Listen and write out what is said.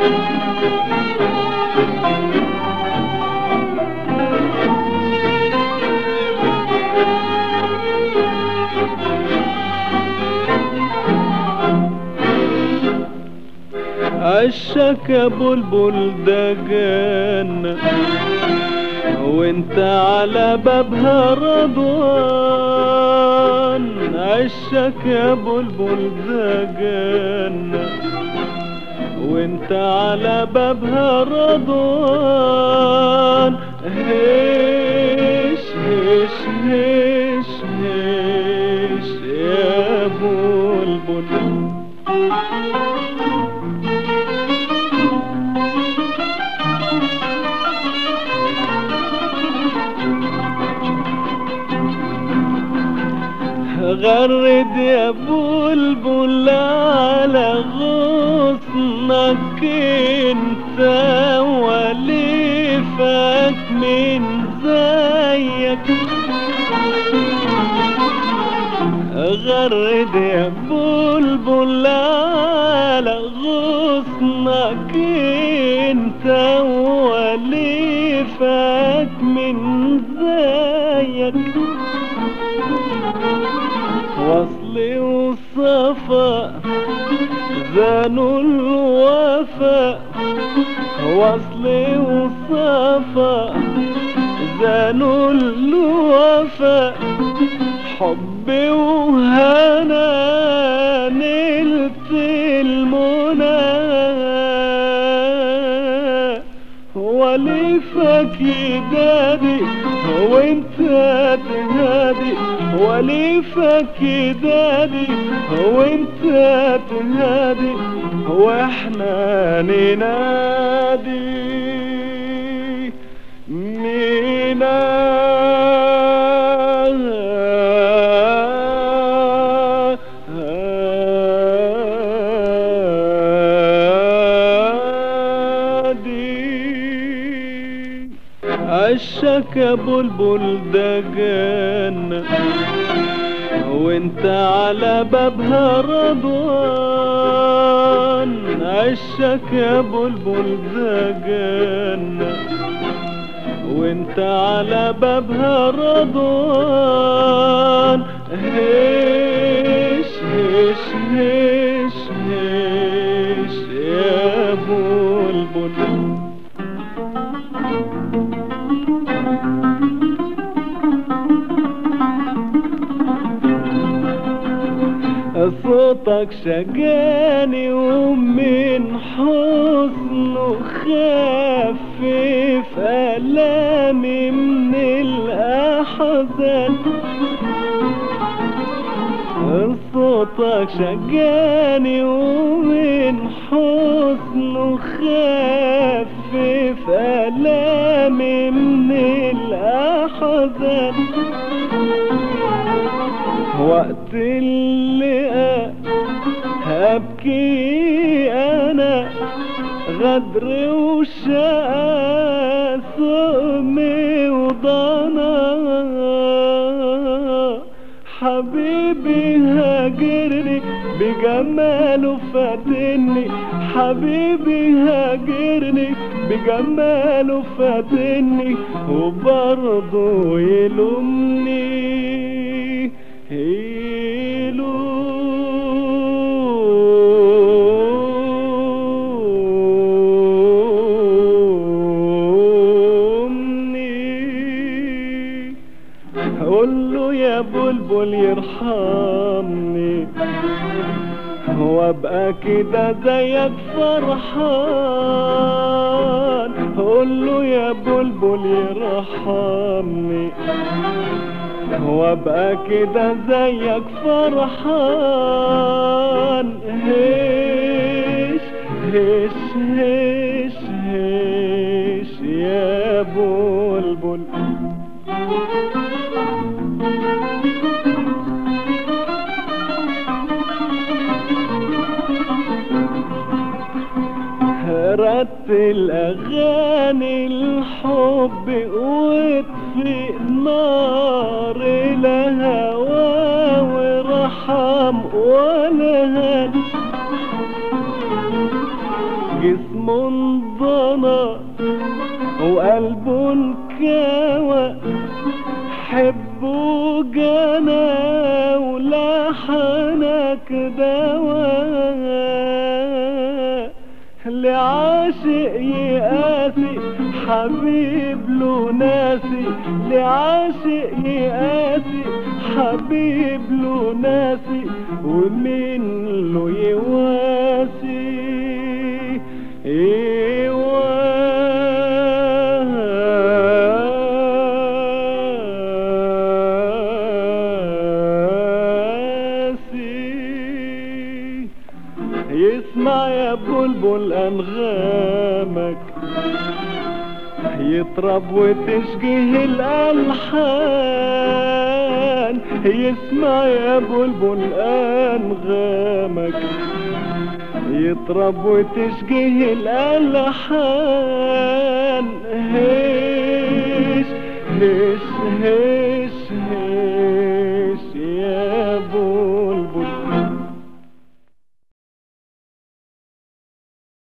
عشك يا بلبل ده جنة وانت على بابها رضوان عشك يا بلبل ده جنة وانت على بابها رضوان هش هش هش هش يا بلبل غرد يا بلبل على غصنك انت وليفك من زيك غرد يا بلبل على غصنك انت وليفك من زيك وصل وصفا زانوا الوفا وصل وصفا زانوا الوفا حبي وهنا نلت المنى وليفك يدادي وانت تهادي وليفك يدادي وانت تهادي واحنا ننادي ننادي عشك يا بلبل ده جنة وانت على بابها رضوان عشك يا بلبل ده جنة وانت على بابها رضوان هش هش هش هش يا بلبل صوتك شجاني ومن حزنه خفف ألامي من الأحزان صوتك شجاني ومن حزنه خفف ألامي من الأحزان وقت اللقاء هبكي انا غدر وشقى سقمي وضنا حبيبي هاجرني بجماله فاتني حبيبي هاجرني بجماله فاتني وبرضه يلومني يلومني قول له يا بلبل يرحمني وابقى كده زيك فرحان قول له يا بلبل يرحمني وابقى كده زيك فرحان هش هش هش هش يا بلبل رتل اغاني الحب واطفئ نار الهوى ورحم ولا هد جسم انضنى وقلب انكوى حبه جنى ولحنك دواء لعاشق يقاسي حبيب له ناسي لعاشق يقاسي حبيب له ناسي ومين له يواسي يواسي يسمع يا بلبل أنغامك يطرب وتشجه الألحان يسمع يا بلبل أنغامك يطرب وتشجه الألحان هيش هيش هيش